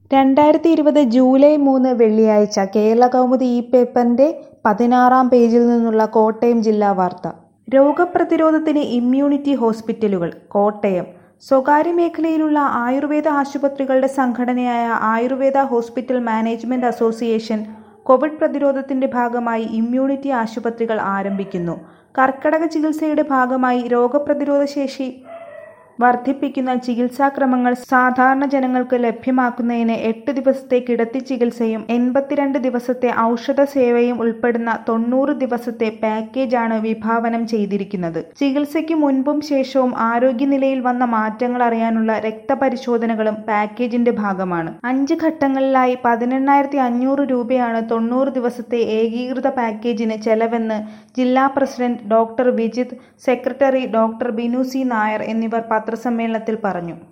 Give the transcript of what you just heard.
രണ്ടായിരത്തി ഇരുപത് ജൂലൈ മൂന്ന് വെള്ളിയാഴ്ച കേരളകൗമുദി ഈ പേപ്പറിന്റെ പതിനാറാം പേജിൽ നിന്നുള്ള കോട്ടയം ജില്ലാ വാർത്ത രോഗപ്രതിരോധത്തിന് ഇമ്മ്യൂണിറ്റി ഹോസ്പിറ്റലുകൾ കോട്ടയം സ്വകാര്യ മേഖലയിലുള്ള ആയുർവേദ ആശുപത്രികളുടെ സംഘടനയായ Ayurveda hospital management association covid പ്രതിരോധത്തിന്റെ ഭാഗമായി ഇമ്മ്യൂണിറ്റി ആശുപത്രികൾ ആരംഭിക്കുന്നു കർക്കടക ചികിത്സയുടെ ഭാഗമായി രോഗപ്രതിരോധ ശേഷി വർദ്ധിപ്പിക്കുന്ന ചികിത്സാക്രമങ്ങൾ സാധാരണ ജനങ്ങൾക്ക് ലഭ്യമാക്കുന്നതിന് എട്ട് ദിവസത്തെ കിടത്തി ചികിത്സയും എൺപത്തിരണ്ട് ദിവസത്തെ ഔഷധ സേവയും ഉൾപ്പെടുന്ന തൊണ്ണൂറ് ദിവസത്തെ പാക്കേജാണ് വിഭാവനം ചെയ്തിരിക്കുന്നത് ചികിത്സയ്ക്ക് മുൻപും ശേഷവും ആരോഗ്യനിലയിൽ വന്ന മാറ്റങ്ങൾ അറിയാനുള്ള രക്തപരിശോധനകളും പാക്കേജിന്റെ ഭാഗമാണ് അഞ്ച് ഘട്ടങ്ങളിലായി പതിനെണ്ണായിരത്തി അഞ്ഞൂറ് രൂപയാണ് തൊണ്ണൂറ് ദിവസത്തെ ഏകീകൃത പാക്കേജിന് ചെലവെന്ന് ജില്ലാ president doctor Vijith secretary doctor Binu C Nair എന്നിവർ പത്രസമ്മേളനത്തിൽ പറഞ്ഞു